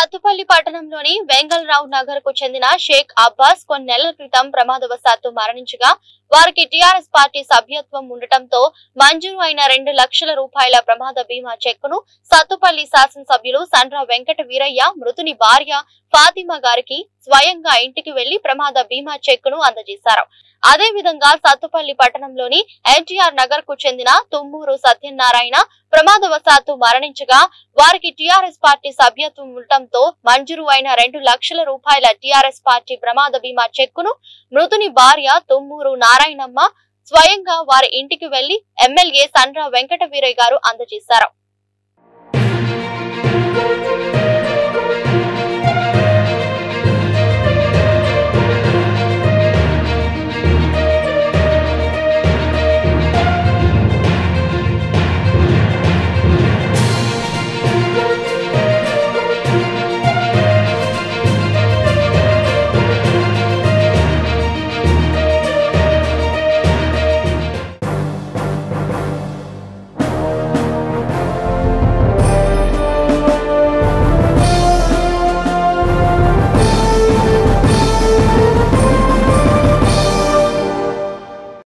సత్తుపల్లి పట్టణంలోని వెంగళరావు నగర్ కు చెందిన షేక్ అబ్బాస్ కొన్ని నెలల క్రితం ప్రమాదవశాత్తు మరణించగా వారికి టీఆర్ఎస్ పార్టీ సభ్యత్వం ఉండటంతో మంజూరు అయిన రెండు లక్షల రూపాయల ప్రమాద బీమా చెక్కును సత్తుపల్లి శాసనసభ్యులు సండ్ర వెంకట వీరయ్య మృతుని భార్య ఫాతిమా గారికి స్వయంగా ఇంటికి వెళ్లి ప్రమాద బీమా చెక్కును అందజేశారు అదే విధంగా సత్తుపల్లి పట్టణంలోని ఎన్టీఆర్ నగర్ కు చెందిన తుమ్మూరు సత్యనారాయణ ప్రమాదవశాత్తు మరణించగా వారికి టీఆర్ఎస్ పార్టీ సభ్యత్వం ఉండటంతో మంజూరు అయిన రెండు లక్షల రూపాయల టీఆర్ఎస్ పార్టీ ప్రమాద బీమా చెక్కును మృతుని భార్య తుమ్మూరు నారాయణమ్మ స్వయంగా వారి ఇంటికి వెళ్లి ఎమ్మెల్యే సండ్ర వెంకట వీరయ్య గారు అందజేశారు